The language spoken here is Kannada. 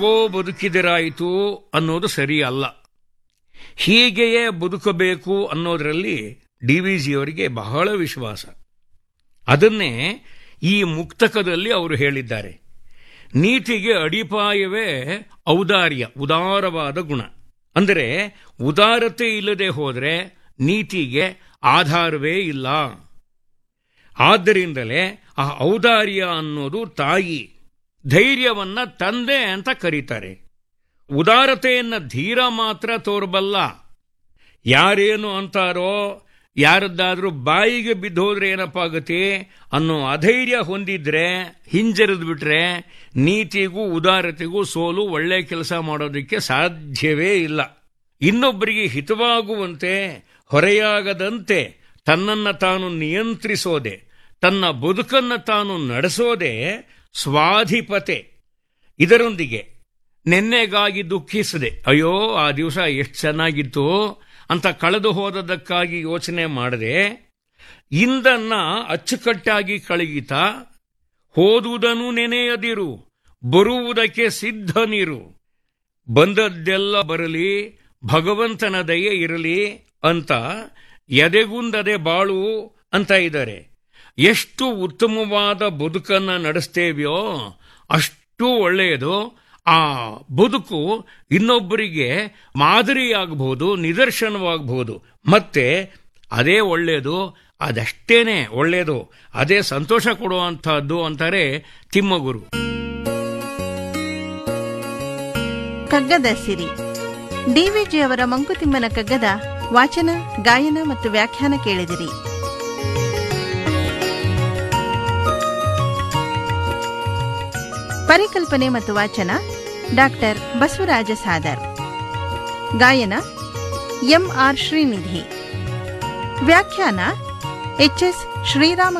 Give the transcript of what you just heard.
ಓ ಬದುಕಿದರಾಯಿತು ಅನ್ನೋದು ಸರಿ ಅಲ್ಲ ಹೀಗೆಯೇ ಬದುಕಬೇಕು ಅನ್ನೋದರಲ್ಲಿ ಡಿ ವಿ ಜಿಯವರಿಗೆ ಬಹಳ ವಿಶ್ವಾಸ ಅದನ್ನೇ ಈ ಮುಕ್ತಕದಲ್ಲಿ ಅವರು ಹೇಳಿದ್ದಾರೆ ನೀತಿಗೆ ಅಡಿಪಾಯವೇ ಔದಾರ್ಯ ಉದಾರವಾದ ಗುಣ ಅಂದರೆ ಉದಾರತೆ ಇಲ್ಲದೆ ಹೋದರೆ ನೀತಿಗೆ ಆಧಾರವೇ ಇಲ್ಲ ಆದ್ದರಿಂದಲೇ ಆ ಔದಾರ್ಯ ಅನ್ನೋದು ತಾಯಿ ಧೈರ್ಯವನ್ನ ತಂದೆ ಅಂತ ಕರೀತಾರೆ ಉದಾರತೆಯನ್ನ ಧೀರ ಮಾತ್ರ ತೋರಬಲ್ಲ ಯಾರೇನು ಅಂತಾರೋ ಯಾರದ್ದಾದ್ರೂ ಬಾಯಿಗೆ ಬಿದ್ದೋದ್ರೆ ಏನಪ್ಪಾಗತ್ತೆ ಅನ್ನೋ ಅಧೈರ್ಯ ಹೊಂದಿದ್ರೆ ಹಿಂಜರಿದು ಬಿಟ್ರೆ ನೀತಿಗೂ ಉದಾರತೆಗೂ ಸೋಲು ಒಳ್ಳೆ ಕೆಲಸ ಮಾಡೋದಕ್ಕೆ ಸಾಧ್ಯವೇ ಇಲ್ಲ ಇನ್ನೊಬ್ಬರಿಗೆ ಹಿತವಾಗುವಂತೆ ಹೊರೆಯಾಗದಂತೆ ತನ್ನನ್ನ ತಾನು ನಿಯಂತ್ರಿಸೋದೆ ತನ್ನ ಬದುಕನ್ನ ತಾನು ನಡೆಸೋದೇ ಸ್ವಾಧಿಪತೆ ಇದರೊಂದಿಗೆ ನೆನ್ನೆಗಾಗಿ ದುಃಖಿಸದೆ ಅಯ್ಯೋ ಆ ದಿವಸ ಎಷ್ಟು ಚೆನ್ನಾಗಿತ್ತು ಅಂತ ಕಳೆದು ಹೋದದಕ್ಕಾಗಿ ಯೋಚನೆ ಮಾಡದೆ ಇಂದನ್ನ ಅಚ್ಚುಕಟ್ಟಾಗಿ ಕಳಗಿತ ಹೋದುದನ್ನು ನೆನೆಯದಿರು ಬರುವುದಕ್ಕೆ ಸಿದ್ಧನಿರು ಬಂದದ್ದೆಲ್ಲ ಬರಲಿ ಭಗವಂತನ ದಯೆ ಇರಲಿ ಅಂತ ಎದೆಗುಂದದೆ ಬಾಳು ಅಂತ ಇದ್ದಾರೆ ಎಷ್ಟು ಉತ್ತಮವಾದ ಬದುಕನ್ನ ನಡೆಸ್ತೇವೆಯೋ ಅಷ್ಟು ಒಳ್ಳೆಯದು ಆ ಬದುಕು ಇನ್ನೊಬ್ಬರಿಗೆ ಮಾದರಿಯಾಗಬಹುದು ನಿದರ್ಶನವಾಗಬಹುದು ಮತ್ತೆ ಅದೇ ಒಳ್ಳೆಯದು ಅದಷ್ಟೇನೆ ಒಳ್ಳೆಯದು ಅದೇ ಸಂತೋಷ ಕೊಡುವಂತಹದ್ದು ಅಂತಾರೆ ತಿಮ್ಮಗುರು ಕಗ್ಗದ ಸಿರಿ ಡಿವಿಜಿ ಅವರ ಮಂಕುತಿಮ್ಮನ ಕಗ್ಗದ ವಾಚನ ಗಾಯನ ಮತ್ತು ವ್ಯಾಖ್ಯಾನ ಕೇಳಿದಿರಿ ಪರಿಕಲ್ಪನೆ ಮತ್ತು ವಾಚನ ಡಾಕ್ಟರ್ ಬಸವರಾಜ ಸಾದರ್ ಗಾಯನ ಎಂಆರ್ ಶ್ರೀನಿಧಿ ವ್ಯಾಖ್ಯಾನ ಎಚ್ಎಸ್ ಶ್ರೀರಾಮ